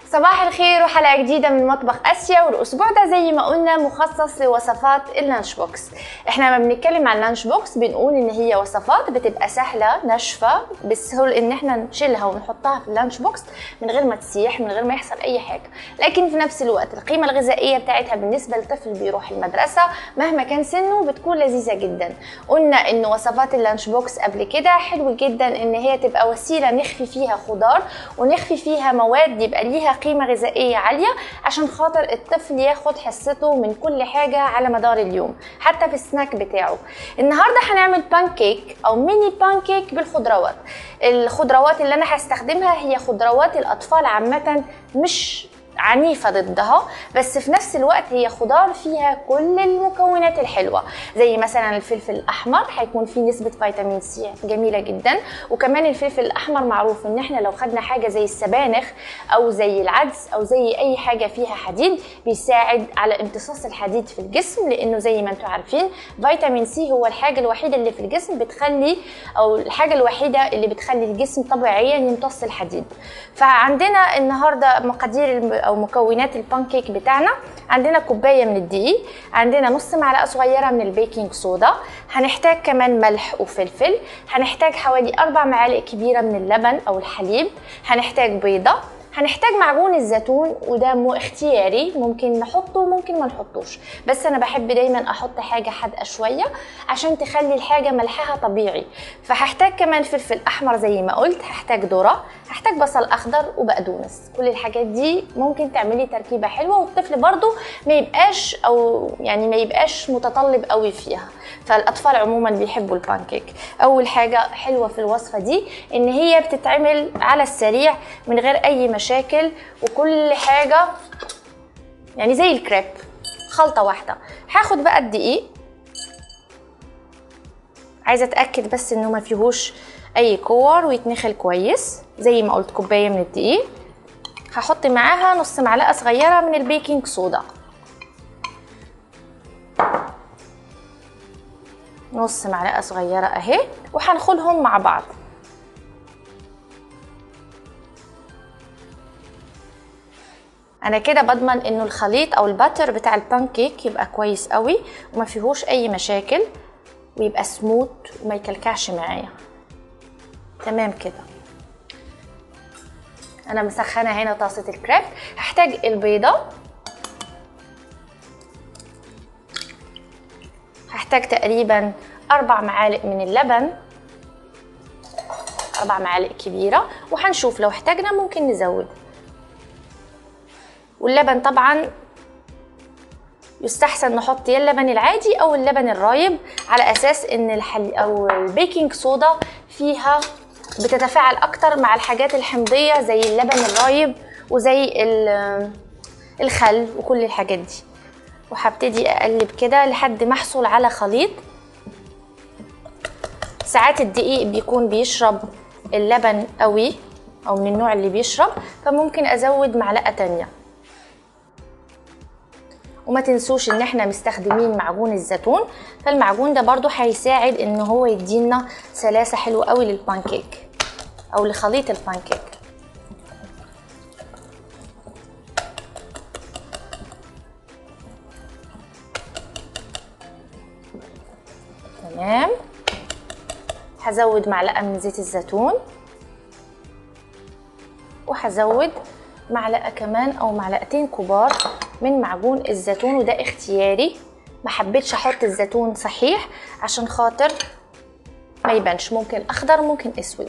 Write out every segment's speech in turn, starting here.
صباح الخير وحلقة جديدة من مطبخ آسيا والأسبوع ده زي ما قلنا مخصص لوصفات اللانش بوكس احنا لما بنتكلم عن اللانش بوكس بنقول ان هي وصفات بتبقى سهلة ناشفة بالسهل ان احنا نشيلها ونحطها في اللانش بوكس من غير ما تسيح من غير ما يحصل اي حاجة لكن في نفس الوقت القيمة الغذائية بتاعتها بالنسبة لطفل بيروح المدرسة مهما كان سنه بتكون لذيذة جدا قلنا ان وصفات اللانش بوكس قبل كده حلو جدا ان هي تبقى وسيلة نخفي فيها خضار ونخفي فيها مواد يبقى ليها قيمة غذائية عالية عشان خاطر الطفل ياخد حصته من كل حاجة على مدار اليوم حتى في السناك بتاعه النهاردة هنعمل بانكيك أو ميني بانكيك بالخضروات الخضروات اللي أنا هستخدمها هي خضروات الأطفال عامة مش عنيفة ضدها بس في نفس الوقت هي خضار فيها كل المكونات الحلوة زي مثلا الفلفل الأحمر هيكون فيه نسبة فيتامين سي جميلة جدا وكمان الفلفل الأحمر معروف إن احنا لو خدنا حاجة زي السبانخ أو زي العدس أو زي أي حاجة فيها حديد بيساعد على امتصاص الحديد في الجسم لأنه زي ما انتم عارفين فيتامين سي هو الحاجة الوحيدة اللي في الجسم بتخلي أو الحاجة الوحيدة اللي بتخلي الجسم طبيعيا يمتص الحديد فعندنا النهاردة مقادير او مكونات البانكيك بتاعنا عندنا كوبايه من الدقيق عندنا نص معلقه صغيره من البيكنج صودا هنحتاج كمان ملح وفلفل هنحتاج حوالي اربع معالق كبيره من اللبن او الحليب هنحتاج بيضه هنحتاج معجون الزيتون وده مو اختياري ممكن نحطه وممكن ما نحطوش بس انا بحب دايما احط حاجه حادقه شويه عشان تخلي الحاجه ملحها طبيعي فهحتاج كمان فلفل احمر زي ما قلت هحتاج ذره هحتاج بصل اخضر وبقدونس كل الحاجات دي ممكن تعملي تركيبه حلوه والطفل برضو ما يبقاش او يعني ما يبقاش متطلب قوي فيها فالاطفال عموما بيحبوا البانكيك اول حاجه حلوه في الوصفه دي ان هي بتتعمل على السريع من غير اي مشاكل وكل حاجه يعني زي الكريب خلطه واحده هاخد بقى الدقيق عايزه اتاكد بس انه ما فيهوش اي كور ويتنخل كويس زي ما قلت كوبايه من الدقيق هحط معاها نص معلقه صغيره من البيكنج صودا نص معلقه صغيره اهي وهنخلهم مع بعض انا كده بضمن انه الخليط او الباتر بتاع البانكيك يبقى كويس قوي وما فيهوش اي مشاكل ويبقى سموت وما يكلكعش معايا تمام كده انا مسخنه هنا طاسه الكريب هحتاج البيضه هحتاج تقريبا اربع معالق من اللبن اربع معالق كبيره وهنشوف لو احتاجنا ممكن نزود واللبن طبعا يستحسن نحط يا اللبن العادي او اللبن الرايب على اساس ان الحل او البيكنج صودا فيها بتتفاعل اكتر مع الحاجات الحمضيه زي اللبن الرايب وزي الخل وكل الحاجات دي وهبتدي اقلب كده لحد ما احصل على خليط ساعات الدقيق بيكون بيشرب اللبن قوي او من النوع اللي بيشرب فممكن ازود معلقه تانية وما تنسوش ان احنا مستخدمين معجون الزيتون فالمعجون ده برضو هيساعد ان هو يدينا سلاسة حلوة قوي للبانكيك او لخليط البانكيك تمام هزود معلقة من زيت الزيتون وهزود معلقة كمان او معلقتين كبار من معجون الزيتون وده اختياري ما حبيتش احط الزيتون صحيح عشان خاطر ما يبانش ممكن اخضر ممكن اسود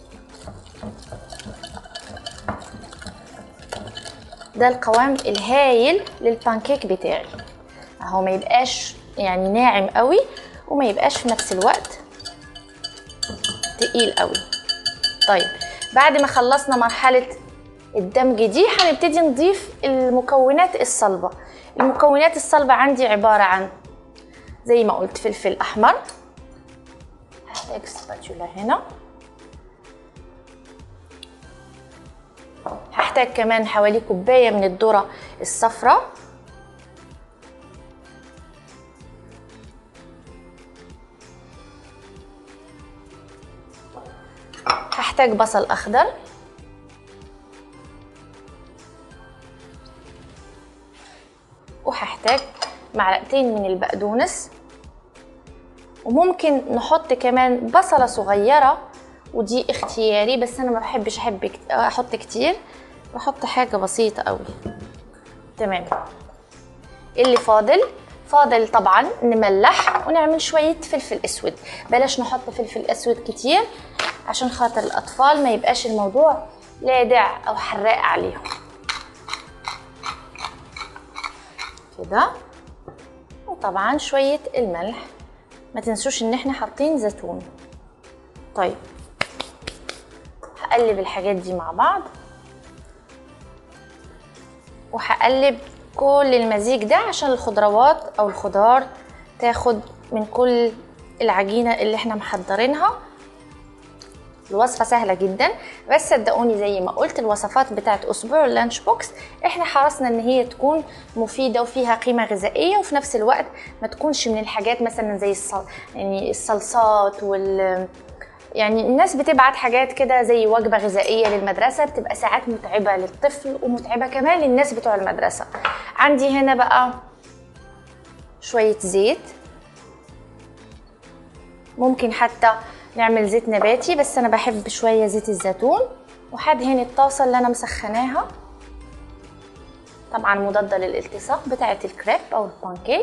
ده القوام الهايل للبانكيك بتاعي اهو ما يبقاش يعني ناعم قوي وما يبقاش في نفس الوقت تقيل قوي طيب بعد ما خلصنا مرحله الدمج دي هنبتدي نضيف المكونات الصلبة المكونات الصلبة عندي عبارة عن زي ما قلت فلفل أحمر هحتاج سباتولا هنا هحتاج كمان حوالي كوباية من الذرة الصفراء هحتاج بصل أخضر وهحتاج معلقتين من البقدونس وممكن نحط كمان بصلة صغيرة ودي اختياري بس انا ما بحبش احب احط كتير بحط حاجة بسيطة قوي تمام اللي فاضل فاضل طبعا نملح ونعمل شوية فلفل اسود بلاش نحط فلفل اسود كتير عشان خاطر الاطفال ما يبقاش الموضوع لادع او حراق عليهم كده وطبعا شوية الملح ما تنسوش ان احنا حاطين زيتون طيب هقلب الحاجات دي مع بعض وهقلب كل المزيج ده عشان الخضروات او الخضار تاخد من كل العجينة اللي احنا محضرينها الوصفة سهلة جدا بس صدقوني زي ما قلت الوصفات بتاعت اسبوع اللانش بوكس احنا حرصنا ان هي تكون مفيدة وفيها قيمة غذائية وفي نفس الوقت ما تكونش من الحاجات مثلا زي الصل... يعني الصلصات وال يعني الناس بتبعت حاجات كده زي وجبة غذائية للمدرسة بتبقى ساعات متعبة للطفل ومتعبة كمان للناس بتوع المدرسة عندي هنا بقى شوية زيت ممكن حتى نعمل زيت نباتي بس انا بحب شوية زيت الزيتون وهدهن الطاسة اللي انا مسخناها طبعا مضادة للالتصاق بتاعة الكريب او البانكيك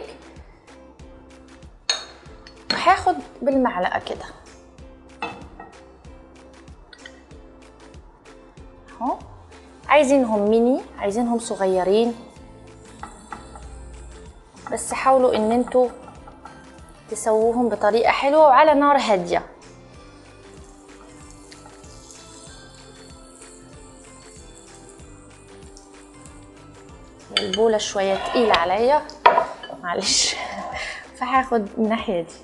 وهاخد بالمعلقة كده اهو عايزينهم ميني عايزينهم صغيرين بس حاولوا ان انتوا تسووهم بطريقة حلوة وعلى نار هادية البولة شوية تقيلة عليا معلش فهاخد من الناحية دي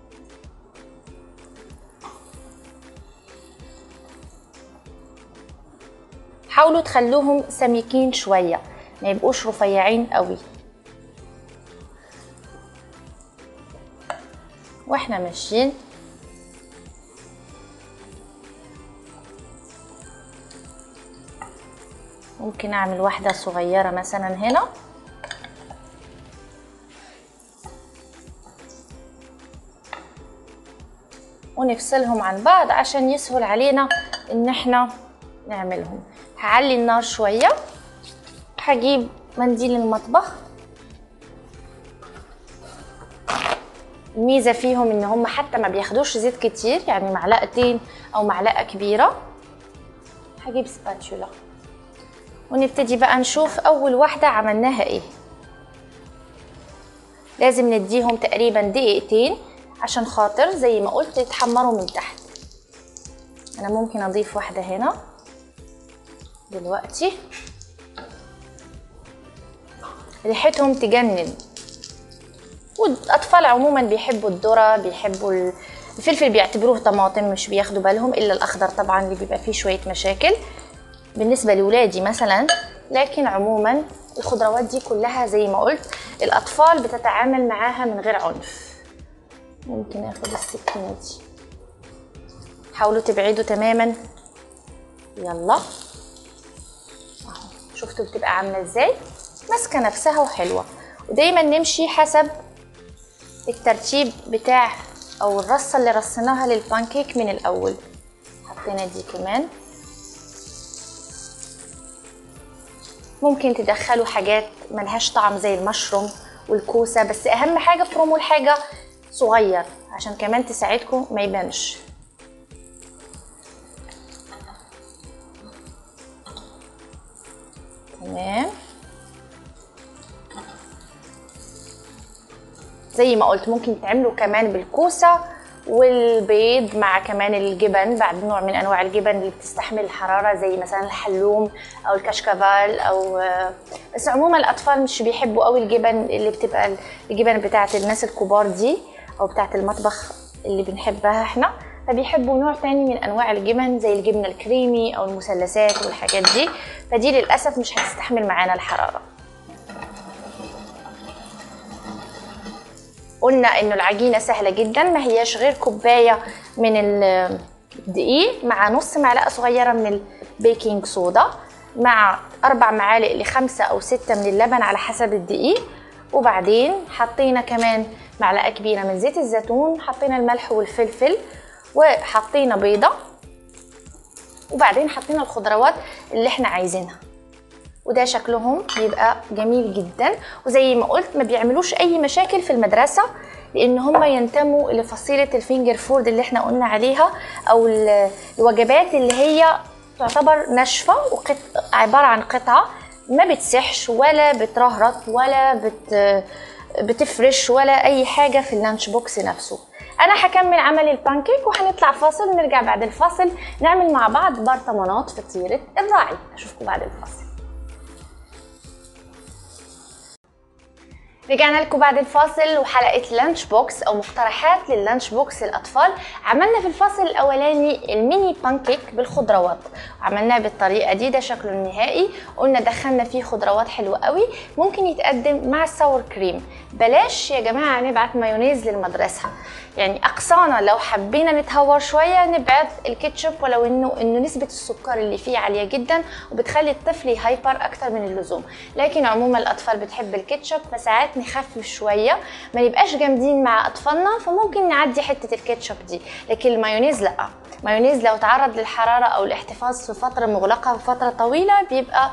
حاولوا تخلوهم سميكين شوية ما يبقوش رفيعين قوي واحنا ماشيين ممكن اعمل واحدة صغيرة مثلا هنا ونفصلهم عن بعض عشان يسهل علينا ان احنا نعملهم هعلي النار شوية هجيب منديل المطبخ الميزة فيهم ان هم حتى ما بياخدوش زيت كتير يعني معلقتين او معلقة كبيرة هجيب سباتشولا ونبتدي بقى نشوف اول واحدة عملناها ايه لازم نديهم تقريبا دقيقتين عشان خاطر زي ما قلت يتحمروا من تحت انا ممكن اضيف واحدة هنا دلوقتي ريحتهم تجنن والاطفال عموما بيحبوا الذره بيحبوا الفلفل بيعتبروه طماطم مش بياخدوا بالهم الا الاخضر طبعا اللي بيبقى فيه شويه مشاكل بالنسبه لاولادي مثلا لكن عموما الخضروات دي كلها زي ما قلت الاطفال بتتعامل معاها من غير عنف ممكن اخد السكينه دي حاولوا تبعدوا تماما يلا شفتوا بتبقى عامله ازاي ماسكه نفسها وحلوه ودايما نمشي حسب الترتيب بتاع او الرصه اللي رصيناها للبانكيك من الاول حطينا دي كمان ممكن تدخلوا حاجات ملهاش طعم زي المشروم والكوسه بس اهم حاجه فروموا الحاجه صغير عشان كمان تساعدكم ما يبانش تمام زي ما قلت ممكن تعملوا كمان بالكوسه والبيض مع كمان الجبن بعد نوع من انواع الجبن اللي بتستحمل الحراره زي مثلا الحلوم او الكشكفال او بس عموما الاطفال مش بيحبوا قوي الجبن اللي بتبقى الجبن بتاعه الناس الكبار دي او بتاعه المطبخ اللي بنحبها احنا فبيحبوا نوع تاني من انواع الجبن زي الجبنه الكريمي او المثلثات والحاجات دي فدي للاسف مش هتستحمل معانا الحراره قلنا انه العجينه سهله جدا ما هياش غير كوبايه من الدقيق مع نص معلقه صغيره من البيكنج صودا مع اربع معالق لخمسه او سته من اللبن على حسب الدقيق وبعدين حطينا كمان معلقه كبيره من زيت الزيتون حطينا الملح والفلفل وحطينا بيضه وبعدين حطينا الخضروات اللي احنا عايزينها وده شكلهم بيبقى جميل جدا وزي ما قلت ما بيعملوش اي مشاكل في المدرسه لان هم ينتموا لفصيله الفينجر فود اللي احنا قلنا عليها او الوجبات اللي هي تعتبر ناشفه عباره عن قطعه ما بتسحش ولا بترهرط ولا بت بتفرش ولا اي حاجه في اللانش بوكس نفسه انا هكمل عمل البانكيك وهنطلع فاصل ونرجع بعد الفاصل نعمل مع بعض برطمانات فطيره الراعي اشوفكم بعد الفاصل رجعنا لكم بعد الفاصل وحلقه لانش بوكس او مقترحات لللانش بوكس للاطفال عملنا في الفاصل الاولاني الميني بانكيك بالخضروات عملناه بالطريقه دي ده شكله النهائي قلنا دخلنا فيه خضروات حلوه قوي ممكن يتقدم مع الساور كريم بلاش يا جماعه نبعت مايونيز للمدرسه يعني اقصانا لو حبينا نتهور شويه نبعد الكاتشب ولو انه انه نسبه السكر اللي فيه عاليه جدا وبتخلي الطفل هايبر اكتر من اللزوم لكن عموما الاطفال بتحب الكاتشب فساعات نخفف شويه ما نبقاش جامدين مع اطفالنا فممكن نعدي حته الكاتشب دي لكن المايونيز لا مايونيز لو تعرض للحراره او الاحتفاظ في فتره مغلقه فتره طويله بيبقى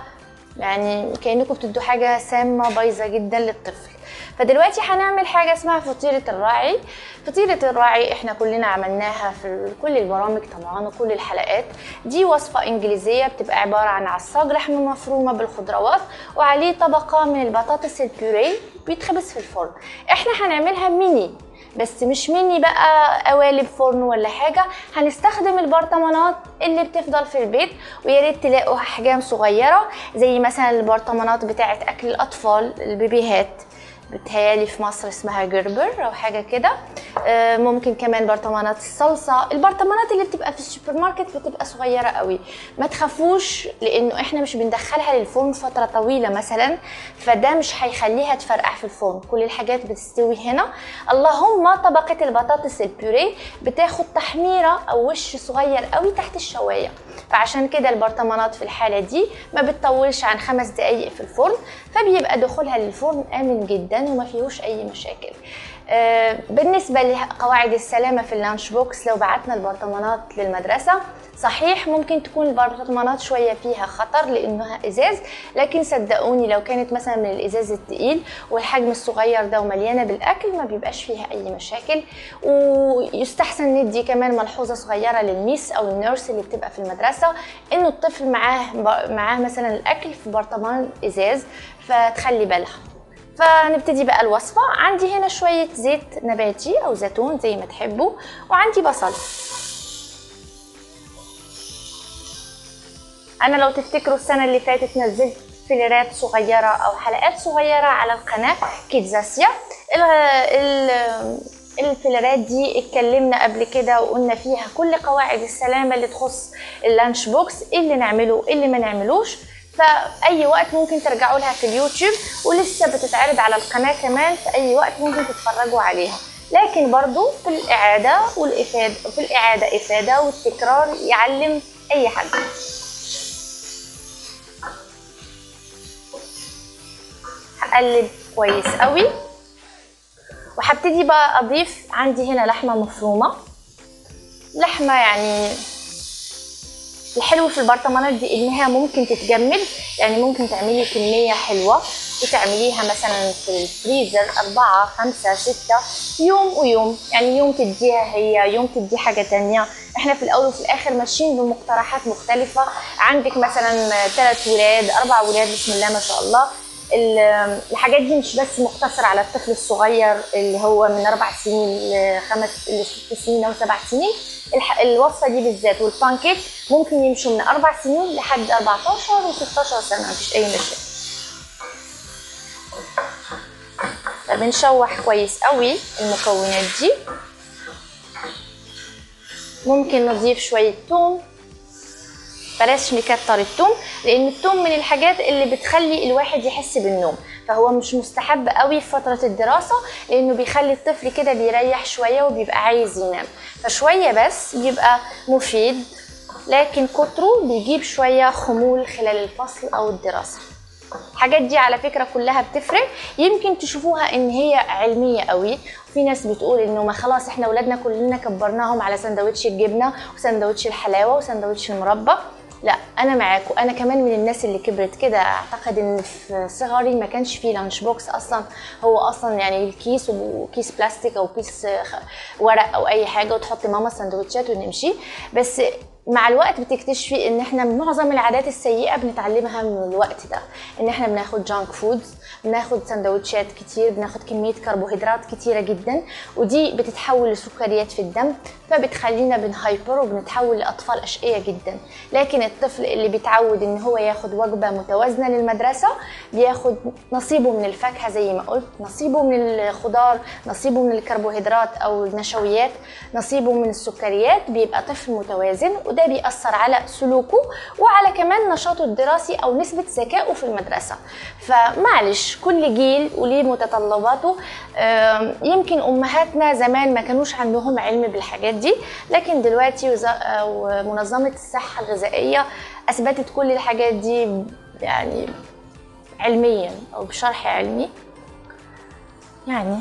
يعني كانكم بتدوا حاجه سامه بايظه جدا للطفل فدلوقتي هنعمل حاجه اسمها فطيره الراعي فطيره الراعي احنا كلنا عملناها في كل البرامج طبعا وكل الحلقات دي وصفه انجليزيه بتبقى عباره عن عصاج لحمه مفرومه بالخضروات وعليه طبقه من البطاطس البيوري بيتخبز في الفرن احنا هنعملها ميني بس مش مني بقى قوالب فرن ولا حاجه هنستخدم البرطمانات اللي بتفضل في البيت ويا ريت تلاقوا احجام صغيره زي مثلا البرطمانات بتاعه اكل الاطفال البيبيهات بتهيالي في مصر اسمها جربر او حاجه كده آه، ممكن كمان برطمانات الصلصه البرطمانات اللي بتبقى في السوبر ماركت بتبقى صغيره قوي ما تخافوش لانه احنا مش بندخلها للفرن فتره طويله مثلا فده مش هيخليها تفرقع في الفرن كل الحاجات بتستوي هنا اللهم طبقه البطاطس البيوريه بتاخد تحميره او وش صغير قوي تحت الشوايه فعشان كده البرطمانات في الحاله دي ما بتطولش عن خمس دقايق في الفرن فبيبقى دخولها للفرن امن جدا وما فيهوش اي مشاكل آه، بالنسبة لقواعد السلامة في اللانش بوكس لو بعتنا البرطمانات للمدرسة صحيح ممكن تكون البرطمانات شوية فيها خطر لأنها إزاز لكن صدقوني لو كانت مثلا من الإزاز التقيل والحجم الصغير ده ومليانة بالأكل ما بيبقاش فيها أي مشاكل ويستحسن ندي كمان ملحوظة صغيرة للميس أو النيرس اللي بتبقى في المدرسة إنه الطفل معاه معاه مثلا الأكل في برطمان إزاز فتخلي بالها فهنبتدي بقى الوصفة عندي هنا شوية زيت نباتي أو زيتون زي ما تحبوا وعندي بصل أنا لو تفتكروا السنة اللي فاتت نزلت فيلرات صغيرة أو حلقات صغيرة على القناة كيتزاسيا الفيلرات دي اتكلمنا قبل كده وقلنا فيها كل قواعد السلامة اللي تخص اللانش بوكس ايه اللي نعمله ايه اللي ما نعملوش فاي وقت ممكن ترجعوا لها في اليوتيوب ولسه بتتعرض على القناه كمان في اي وقت ممكن تتفرجوا عليها لكن برضو في الاعاده والافاده في الاعاده افاده والتكرار يعلم اي حد هقلب كويس قوي وهبتدي بقى اضيف عندي هنا لحمه مفرومه لحمه يعني الحلو في البرطمانات دي انها ممكن تتجمد يعني ممكن تعملي كميه حلوه وتعمليها مثلا في الفريزر أربعة خمسة ستة يوم ويوم يعني يوم تديها هي يوم تدي حاجة تانية احنا في الأول وفي الآخر ماشيين بمقترحات مختلفة عندك مثلا ثلاث ولاد أربع ولاد بسم الله ما شاء الله الحاجات دي مش بس مقتصرة على الطفل الصغير اللي هو من أربع سنين لخمس لست سنين أو سبع سنين الوصفة دي بالذات والبانكيك ممكن يمشوا من أربع سنين لحد 14 و 16 سنة مفيش أي مشكلة فبنشوح كويس قوي المكونات دي ممكن نضيف شوية توم بلاش نكتر التوم لان التوم من الحاجات اللي بتخلي الواحد يحس بالنوم فهو مش مستحب قوي في فتره الدراسه لانه بيخلي الطفل كده بيريح شويه وبيبقى عايز ينام فشويه بس بيبقى مفيد لكن كتره بيجيب شويه خمول خلال الفصل او الدراسه الحاجات دي على فكره كلها بتفرق يمكن تشوفوها ان هي علميه قوي في ناس بتقول انه ما خلاص احنا اولادنا كلنا كبرناهم على سندوتش الجبنه وسندوتش الحلاوه وسندوتش المربى لا انا معاكم انا كمان من الناس اللي كبرت كده اعتقد ان في صغري ما كانش فيه لانش بوكس اصلا هو اصلا يعني الكيس وكيس بلاستيك او كيس ورق او اي حاجه وتحط ماما سندوتشات ونمشي بس مع الوقت بتكتشفي ان احنا معظم العادات السيئه بنتعلمها من الوقت ده ان احنا بناخد جانك فودز بناخد سندوتشات كتير بناخد كميه كربوهيدرات كتيره جدا ودي بتتحول لسكريات في الدم فبتخلينا بنهايبر وبنتحول لاطفال اشقياء جدا لكن الطفل اللي بيتعود ان هو ياخد وجبه متوازنه للمدرسه بياخد نصيبه من الفاكهه زي ما قلت نصيبه من الخضار نصيبه من الكربوهيدرات او النشويات نصيبه من السكريات بيبقى طفل متوازن وده بيأثر على سلوكه وعلى كمان نشاطه الدراسي او نسبه ذكائه في المدرسه فمعلش كل جيل وليه متطلباته يمكن امهاتنا زمان ما كانوش عندهم علم بالحاجات دي لكن دلوقتي منظمه الصحه الغذائيه اثبتت كل الحاجات دي يعني علميا او بشرح علمي يعني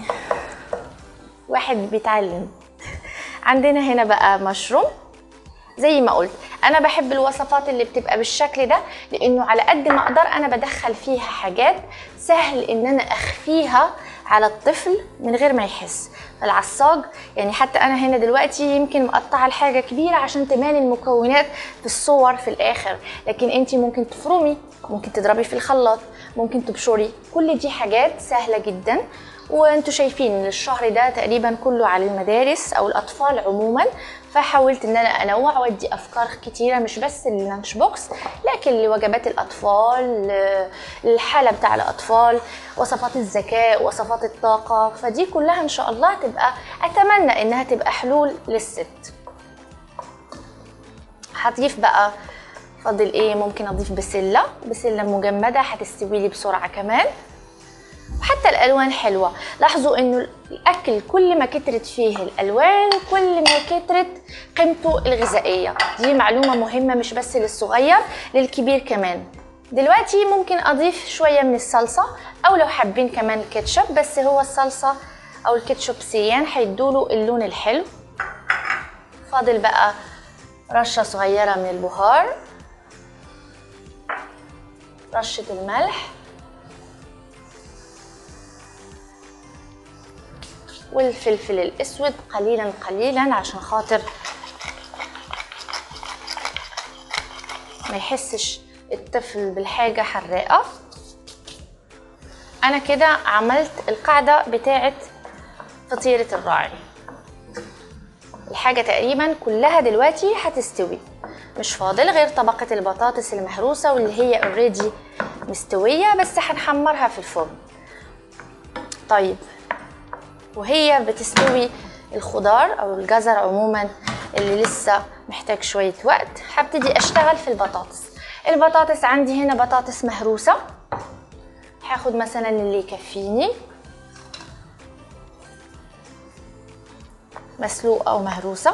واحد بيتعلم عندنا هنا بقى مشروم زي ما قلت انا بحب الوصفات اللي بتبقى بالشكل ده لانه على قد ما اقدر انا بدخل فيها حاجات سهل ان انا اخفيها على الطفل من غير ما يحس العصاج يعني حتى انا هنا دلوقتي يمكن مقطعه الحاجه كبيره عشان تبان المكونات في الصور في الاخر لكن انت ممكن تفرمي ممكن تضربي في الخلاط ممكن تبشري كل دي حاجات سهله جدا وانتم شايفين ان الشهر ده تقريبا كله على المدارس او الاطفال عموما فحاولت ان انا انوع وادي افكار كتيره مش بس لللانش بوكس لكن لوجبات الاطفال الحاله بتاع الاطفال وصفات الذكاء وصفات الطاقه فدي كلها ان شاء الله تبقى اتمنى انها تبقى حلول للست هضيف بقى فاضل ايه ممكن اضيف بسله بسله مجمده هتستوي لي بسرعه كمان وحتى الالوان حلوه لاحظوا انه الاكل كل ما كترت فيه الالوان كل ما كترت قيمته الغذائيه دي معلومه مهمه مش بس للصغير للكبير كمان دلوقتي ممكن اضيف شويه من الصلصه او لو حابين كمان الكاتشب بس هو الصلصه او الكاتشب سيان هيدوله اللون الحلو فاضل بقى رشه صغيره من البهار رشه الملح والفلفل الاسود قليلا قليلا عشان خاطر ما يحسش الطفل بالحاجة حراقة انا كده عملت القاعدة بتاعة فطيرة الراعي الحاجة تقريبا كلها دلوقتي هتستوي مش فاضل غير طبقة البطاطس المهروسة واللي هي اوريدي مستوية بس هنحمرها في الفرن طيب وهي بتستوي الخضار او الجزر عموما اللي لسه محتاج شويه وقت هبتدي اشتغل في البطاطس البطاطس عندي هنا بطاطس مهروسه هاخد مثلا اللي يكفيني مسلوقه ومهروسه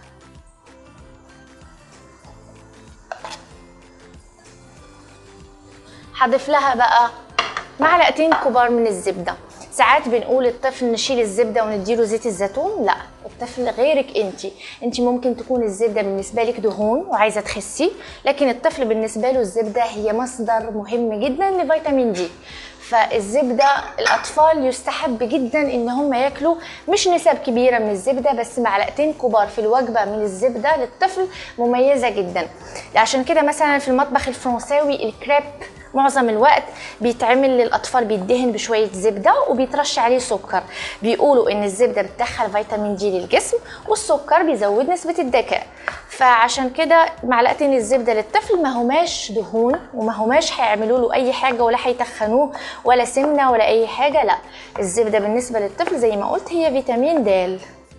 هضيف لها بقى معلقتين كبار من الزبده ساعات بنقول الطفل نشيل الزبده ونديله زيت الزيتون لا الطفل غيرك انت انت ممكن تكون الزبده بالنسبه لك دهون وعايزه تخسي لكن الطفل بالنسبه له الزبده هي مصدر مهم جدا لفيتامين دي فالزبده الاطفال يستحب جدا ان هم ياكلوا مش نسب كبيره من الزبده بس معلقتين كبار في الوجبه من الزبده للطفل مميزه جدا عشان كده مثلا في المطبخ الفرنساوي الكريب معظم الوقت بيتعمل للاطفال بيدهن بشويه زبده وبيترش عليه سكر بيقولوا ان الزبده بتدخل فيتامين دي للجسم والسكر بيزود نسبه الذكاء فعشان كده معلقتين الزبده للطفل ما هماش دهون وما هماش هيعملوا له اي حاجه ولا هيتخنوه ولا سمنه ولا اي حاجه لا الزبده بالنسبه للطفل زي ما قلت هي فيتامين د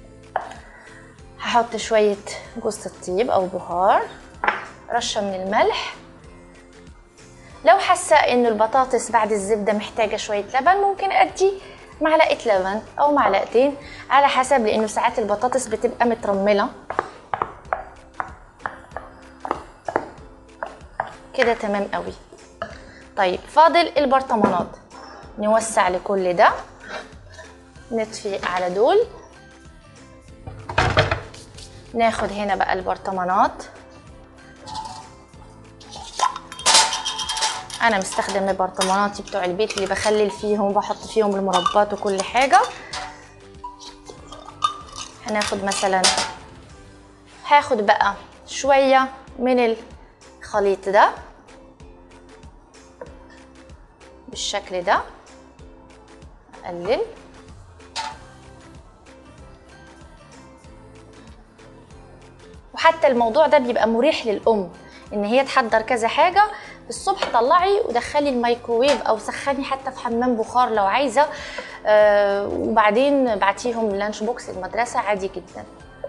هحط شويه جوز الطيب او بهار رشه من الملح لو حاسه ان البطاطس بعد الزبده محتاجه شويه لبن ممكن ادي معلقه لبن او معلقتين على حسب لانه ساعات البطاطس بتبقى مترمله كده تمام قوي طيب فاضل البرطمانات نوسع لكل ده نطفي على دول ناخد هنا بقى البرطمانات انا مستخدمه برطماناتي بتوع البيت اللي بخلل فيهم وبحط فيهم المربات وكل حاجه هناخد مثلا هاخد بقى شويه من الخليط ده بالشكل ده اقلل وحتى الموضوع ده بيبقى مريح للام ان هي تحضر كذا حاجه الصبح طلعي ودخلي الميكروويف او سخني حتى في حمام بخار لو عايزه آه وبعدين بعتيهم لانش بوكس المدرسه عادي جدا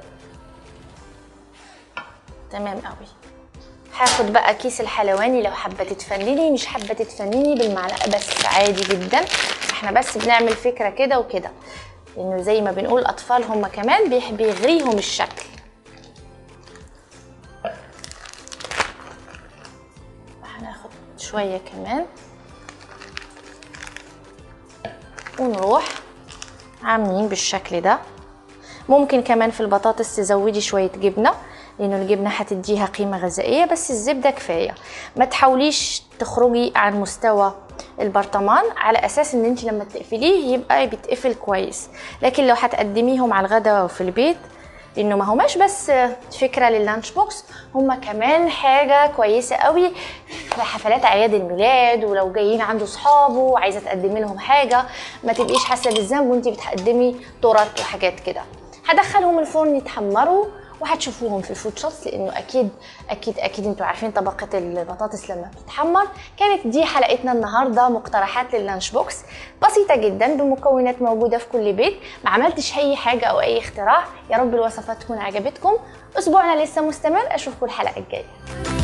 تمام قوي هاخد بقى كيس الحلواني لو حابه تتفنني مش حابه تتفنني بالمعلقه بس عادي جدا احنا بس بنعمل فكره كده وكده لانه زي ما بنقول الاطفال هم كمان بيغريهم الشكل هناخد شويه كمان ونروح عاملين بالشكل ده ممكن كمان في البطاطس تزودي شويه جبنه لانه الجبنه هتديها قيمه غذائيه بس الزبده كفايه ما تحاوليش تخرجي عن مستوى البرطمان على اساس ان انت لما تقفليه يبقى بيتقفل كويس لكن لو هتقدميهم على الغداء في البيت انه ما هماش بس فكره لللانش بوكس هما كمان حاجه كويسه قوي في حفلات اعياد الميلاد ولو جايين عنده صحابه وعايزه تقدمي لهم حاجه ما تبقيش حاسه بالذنب وانت بتقدمي تورت وحاجات كده هدخلهم الفرن يتحمروا وهتشوفوهم في الفود شوتس لانه اكيد اكيد اكيد انتوا عارفين طبقه البطاطس لما بتتحمر كانت دي حلقتنا النهارده مقترحات لللانش بوكس بسيطه جدا بمكونات موجوده في كل بيت ما عملتش اي حاجه او اي اختراع يا رب الوصفات تكون عجبتكم اسبوعنا لسه مستمر اشوفكم الحلقه الجايه